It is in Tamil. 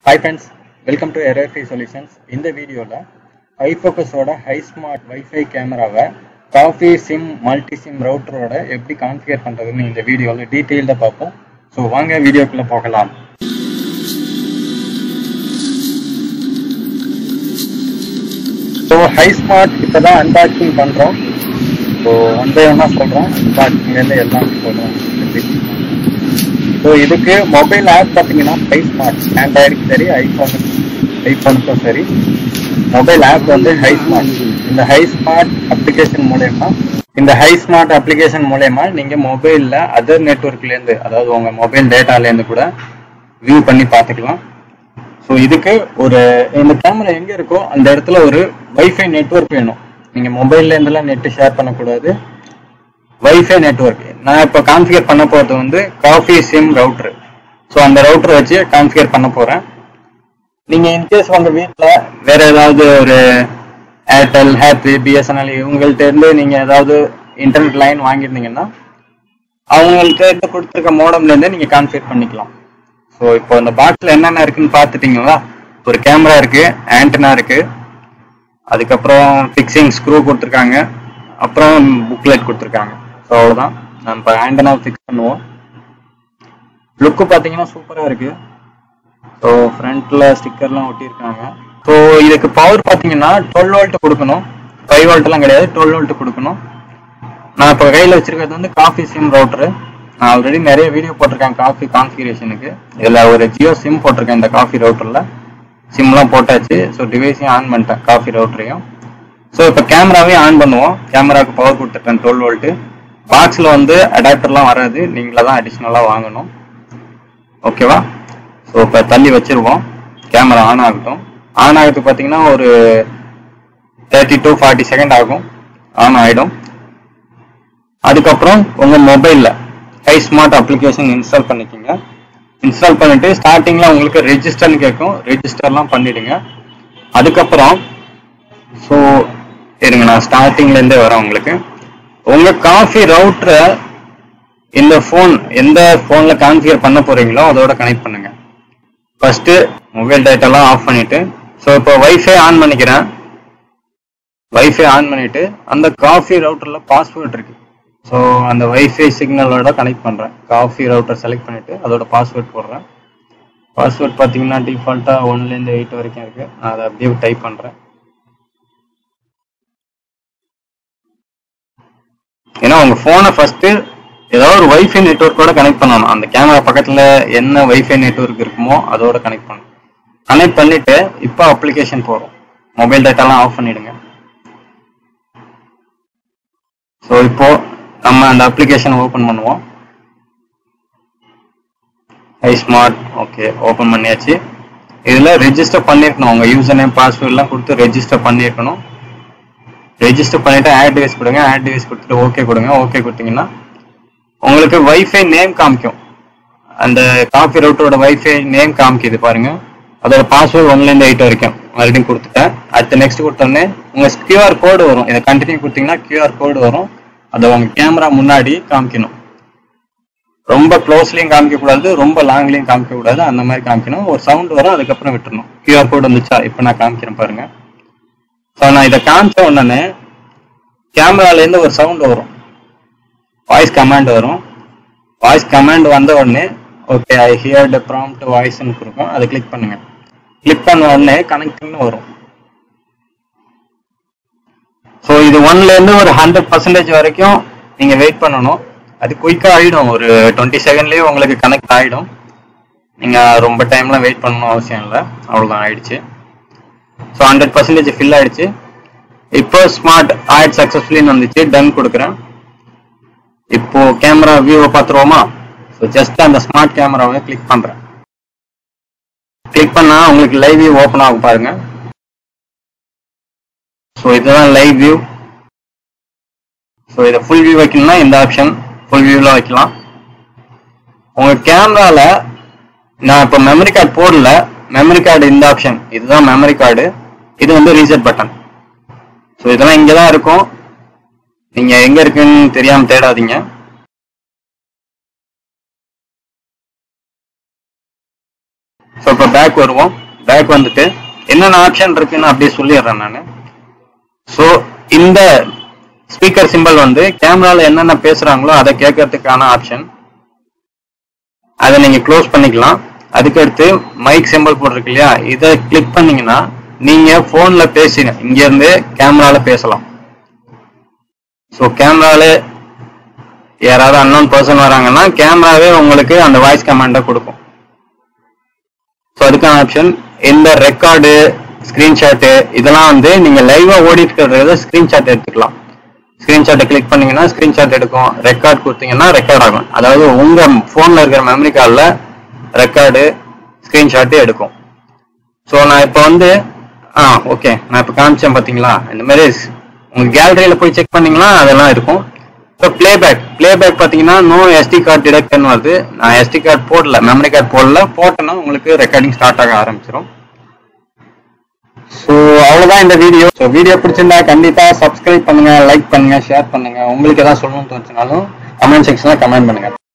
hi friends welcome to Errorfi solutions இந்த வீடியோவில் ஹை ஃபோக்கஸோட ஹை ஸ்மார்ட் வைஃபை கேமராவை காஃபி சிம் மல்டி சிம் ரவுட்டரோட எப்படி கான்ஃபிகர் பண்ணுறதுன்னு இந்த வீடியோவில் டீட்டெயில்டாக பார்ப்போம் ஸோ வாங்க வீடியோக்குள்ளே போகலாம் ஸோ ஹை ஸ்மார்ட் இப்போ தான் அன்பாக்சிங் பண்ணுறோம் ஸோ ஒன் பை ஒன்னாக சொல்கிறோம் அன்பாக்சிங்லேருந்து எல்லாம் சொல்கிறோம் ஸோ இதுக்கு மொபைல் ஆப் பார்த்தீங்கன்னா ஹை ஸ்மார்ட் ஆண்ட்ராய்டுக்கு சரி ஐஃபோனுக்கு ஐஃபோனுக்கும் சரி மொபைல் ஆப் வந்து ஹை ஸ்மார்ட் இந்த ஹை ஸ்மார்ட் அப்ளிகேஷன் மூலயமா இந்த ஹை ஸ்மார்ட் அப்ளிகேஷன் மூலயமா நீங்கள் மொபைலில் அதர் நெட்ஒர்க்லேருந்து அதாவது உங்கள் மொபைல் டேட்டாலேருந்து கூட வியூ பண்ணி பார்த்துக்கலாம் ஸோ இதுக்கு ஒரு இந்த கேமரா எங்கே இருக்கோ அந்த இடத்துல ஒரு வைஃபை நெட்ஒர்க் வேணும் நீங்கள் மொபைல்ல இருந்தெல்லாம் நெட்டு ஷேர் பண்ணக்கூடாது வைஃபை நெட்ஒர்க் நான் இப்போ கான்ஃபிகர் பண்ண போகிறது வந்து காஃபி சிம் ரவுட்ரு ஸோ அந்த ரவுட்டர் வச்சு கான்ஃபிகர் பண்ண போகிறேன் நீங்கள் இன்கேஸ் உங்கள் வீட்டில் வேற ஏதாவது ஒரு ஏர்டெல் ஹேப்பி பிஎஸ்என்எல் இவங்கள்ட்ட இருந்து நீங்கள் ஏதாவது இன்டர்நெட் லைன் வாங்கியிருந்தீங்கன்னா அவங்கள்ட்ட இருந்து கொடுத்துருக்க மோடம்லேருந்து நீங்கள் கான்ஃபிகர் பண்ணிக்கலாம் ஸோ இப்போ இந்த பாக்ஸில் என்னென்ன இருக்குன்னு பார்த்துட்டீங்களா ஒரு கேமரா இருக்கு ஆண்டனா இருக்கு அதுக்கப்புறம் ஃபிக்ஸிங் ஸ்க்ரூ கொடுத்துருக்காங்க அப்புறம் புக்லெட் கொடுத்துருக்காங்க ஸோ அவ்வளோதான் நம்ம இப்போ ஆண்டனா ஃபிக்ஸ் பண்ணுவோம் லுக்கு பார்த்தீங்கன்னா சூப்பராக இருக்கு ஸோ ஃப்ரண்ட்ல ஸ்டிக்கர்லாம் ஒட்டியிருக்காங்க ஸோ இதுக்கு பவர் பார்த்தீங்கன்னா டுவெல் வோல்ட் கொடுக்கணும் ஃபைவ் வோல்ட்லாம் கிடையாது டுவெல் வோல்ட் கொடுக்கணும் நான் இப்போ கையில் வச்சிருக்கிறது வந்து காஃபி சிம் ரவுட்ரு நான் ஆல்ரெடி நிறைய வீடியோ போட்டிருக்கேன் காஃபி கான்ஃபிகரேஷனுக்கு இதில் ஒரு ஜியோ சிம் போட்டிருக்கேன் இந்த காஃபி ரவுட்டரில் சிம்லாம் போட்டாச்சு ஸோ டிவைஸையும் ஆன் பண்ணிட்டேன் காஃபி ரவுட்டரையும் ஸோ இப்போ கேமராவையும் ஆன் பண்ணுவோம் கேமராவுக்கு பவர் கொடுத்துட்டேன் டுவெல் வோல்ட்டு பாக்ஸில் வந்து அடாப்டர்லாம் வராது நீங்களே தான் அடிஷ்னலாக வாங்கணும் ஓகேவா ஸோ இப்போ தள்ளி வச்சிருவோம் கேமரா ஆன் ஆகட்டும் ஆன் ஆகிறதுக்கு பார்த்தீங்கன்னா ஒரு தேர்ட்டி டு ஃபார்ட்டி செகண்ட் ஆகும் ஆன் ஆகிடும் அதுக்கப்புறம் உங்கள் மொபைலில் ஹை ஸ்மார்ட் அப்ளிகேஷன் இன்ஸ்டால் பண்ணிக்கோங்க இன்ஸ்டால் பண்ணிட்டு ஸ்டார்டிங்கில் உங்களுக்கு ரெஜிஸ்டர்னு கேட்கும் ரெஜிஸ்டர்லாம் பண்ணிடுங்க அதுக்கப்புறம் ஸோ இருங்க நான் ஸ்டார்டிங்லேருந்தே வரேன் உங்களுக்கு உங்கள் காஃபி ரவுட்டரை இந்த ஃபோன் எந்த ஃபோனில் கான்ஃபிகர் பண்ண போகிறீங்களோ அதோட கனெக்ட் பண்ணுங்க ஃபர்ஸ்ட்டு மொபைல் டேட்டாலாம் ஆஃப் பண்ணிவிட்டு ஸோ இப்போ வைஃபை ஆன் பண்ணிக்கிறேன் வைஃபை ஆன் பண்ணிவிட்டு அந்த காஃபி ரவுட்டரில் பாஸ்வேர்ட் இருக்கு ஸோ அந்த வைஃபை சிக்னலோட கனெக்ட் பண்ணுறேன் காஃபி ரவுட்டர் செலக்ட் பண்ணிவிட்டு அதோட பாஸ்வேர்ட் போடுறேன் பாஸ்வேர்ட் பார்த்தீங்கன்னா டிஃபால்ட்டாக ஒன்லேருந்து எயிட் வரைக்கும் இருக்குது நான் அதை அப்படியே டைப் பண்ணுறேன் ஏன்னா உங்கள் ஃபோனை ஃபஸ்ட்டு ஏதாவது ஒரு வைஃபை நெட்ஒர்க்கோட கனெக்ட் பண்ணணும் அந்த கேமரா பக்கத்தில் என்ன வைஃபை நெட்ஒர்க் இருக்குமோ அதோட கனெக்ட் பண்ணணும் கனெக்ட் பண்ணிவிட்டு இப்போ அப்ளிகேஷன் போகிறோம் மொபைல் டேட்டாலாம் ஆஃப் பண்ணிவிடுங்க ஸோ இப்போ நம்ம அந்த அப்ளிகேஷன் ஓப்பன் பண்ணுவோம் ஐ ஸ்மார்ட் ஓகே ஓப்பன் பண்ணியாச்சு இதில் ரெஜிஸ்டர் பண்ணியிருக்கணும் உங்கள் யூசர் நேம் பாஸ்வேர்ட்லாம் கொடுத்து ரெஜிஸ்டர் பண்ணியிருக்கணும் ரெஜிஸ்டர் பண்ணிவிட்டு ஆட் டிவைஸ் கொடுங்க ஆட் டிவைஸ் கொடுத்துட்டு ஓகே கொடுங்க ஓகே கொடுத்தீங்கன்னா உங்களுக்கு வைஃபை நேம் காமிக்கும் அந்த காஃபி ரவுட்டரோட வைஃபை நேம் காமிக்குது பாருங்க அதோட பாஸ்வேர்டு ஒன்லேருந்து எயிட் வரைக்கும் மறுபடியும் கொடுத்துட்டேன் அடுத்து நெக்ஸ்ட் கொடுத்தோடனே உங்கள் கியூஆர் கோடு வரும் இதை கண்டினியூ கொடுத்தீங்கன்னா கியூஆர் கோடு வரும் அதை உங்கள் கேமரா முன்னாடி காமிக்கணும் ரொம்ப க்ளோஸ்லையும் காமிக்க கூடாது ரொம்ப லாங்லையும் காமிக்க கூடாது அந்த மாதிரி காமிக்கணும் ஒரு சவுண்ட் வரும் அதுக்கப்புறம் விட்டுறணும் கியூஆர் கோடு வந்துச்சா இப்போ நான் காமிக்கிறேன் பாருங்க ஸோ நான் இதை காமிச்ச உடனே கேமராலேருந்து ஒரு சவுண்ட் வரும் வாய்ஸ் கமாண்ட் வரும் வாய்ஸ் கமாண்ட் வந்த உடனே okay I hear the prompt வாய்ஸ்னு கொடுக்கும் அதை கிளிக் பண்ணுங்க கிளிக் பண்ண உடனே கனெக்டிங்னு வரும் ஸோ இது ஒன்லேருந்து ஒரு ஹண்ட்ரட் பர்சன்டேஜ் வரைக்கும் நீங்கள் வெயிட் பண்ணணும் அது குயிக்காக ஆகிடும் ஒரு டுவெண்ட்டி செகண்ட்லேயே உங்களுக்கு கனெக்ட் ஆகிடும் நீங்கள் ரொம்ப டைம்லாம் வெயிட் பண்ணணும் அவசியம் இல்லை அவ்வளோதான் ஆயிடுச்சு ஸோ ஹண்ட்ரட் பர்சன்டேஜ் ஃபில் ஆயிடுச்சு இப்போ ஸ்மார்ட் ஆட் சக்ஸஸ்ஃபுல்லின்னு வந்துச்சு டன் கொடுக்குறேன் இப்போ கேமரா வியூவை பார்த்துருவோமா ஸோ ஜஸ்ட் அந்த ஸ்மார்ட் கேமராவை கிளிக் பண்ணுறேன் கிளிக் பண்ணால் உங்களுக்கு லைவ் வியூ ஓப்பன் ஆகும் பாருங்க ஸோ இதுதான் லைவ் வியூ ஸோ இதை ஃபுல் வியூ வைக்கணும்னா இந்த ஆப்ஷன் ஃபுல் வியூவில் வைக்கலாம் உங்கள் கேமராவில் நான் இப்போ மெமரி கார்டு போடல மெமரி கார்டு இந்த ஆப்ஷன் இதுதான் மெமரி கார்டு இது வந்து ரீசெட் பட்டன் ஸோ இதெல்லாம் இங்கே தான் இருக்கும் நீங்க எங்க இருக்குன்னு தெரியாம தேடாதீங்க ஸோ இப்போ பேக் வருவோம் பேக் வந்துட்டு என்னென்ன ஆப்ஷன் இருக்குன்னு அப்படியே சொல்லிடுறேன் நான் ஸோ இந்த ஸ்பீக்கர் சிம்பல் வந்து கேமரால என்னென்ன பேசுறாங்களோ அதை கேட்கறதுக்கான ஆப்ஷன் அதை நீங்க க்ளோஸ் பண்ணிக்கலாம் அதுக்கடுத்து மைக் சிம்பல் போட்டிருக்கு இல்லையா இதை கிளிக் பண்ணீங்கன்னா நீங்க போன்ல பேசின இங்க இருந்து கேமரால பேசலாம் ஸோ கேமரால யாராவது அன்னோன் பர்சன் வராங்கன்னா கேமராவே உங்களுக்கு அந்த வாய்ஸ் கமாண்டை கொடுக்கும் ஸோ அதுக்கான ஆப்ஷன் இந்த ரெக்கார்டு ஸ்கிரீன்ஷாட்டு இதெல்லாம் வந்து நீங்க லைவா ஓடிட்டு இருக்கிறத ஸ்கிரீன்ஷாட் எடுத்துக்கலாம் ஸ்கிரீன்ஷாட்டை கிளிக் பண்ணீங்கன்னா ஸ்கிரீன்ஷாட் எடுக்கும் ரெக்கார்ட் கொடுத்தீங்கன்னா ரெக்கார்ட் ஆகும் அதாவது உங்க போன்ல இருக்கிற மெமரி கார்டில் ரெக்கார்டு ஸ்கிரீன்ஷாட்டு எடுக்கும் ஸோ நான் இப்போ வந்து ஆ ஓகே நான் இப்போ காமிச்சேன் பார்த்தீங்களா இந்த மாதிரி உங்க கேலரியில போய் செக் பண்ணீங்கன்னா அதெல்லாம் இருக்கும் ஸோ பிளேபேக் பிளேபேக் பார்த்தீங்கன்னா நோ எஸ்டி கார்டு டிடெக்ட்னு வருது நான் எஸ்டி கார்டு போடல மெமரி கார்டு போடல போட்டேன்னா உங்களுக்கு ரெக்கார்டிங் ஸ்டார்ட் ஆக ஆரம்பிச்சிடும் ஸோ அவ்வளோதான் இந்த வீடியோ ஸோ வீடியோ பிடிச்சிருந்தா கண்டிப்பா சப்ஸ்கிரைப் பண்ணுங்க லைக் பண்ணுங்க ஷேர் பண்ணுங்க உங்களுக்கு எதாவது சொல்லணும்னு தோணுச்சுனாலும் கமெண்ட் செக்ஷன்ல கமெண்ட் பண்ணுங்க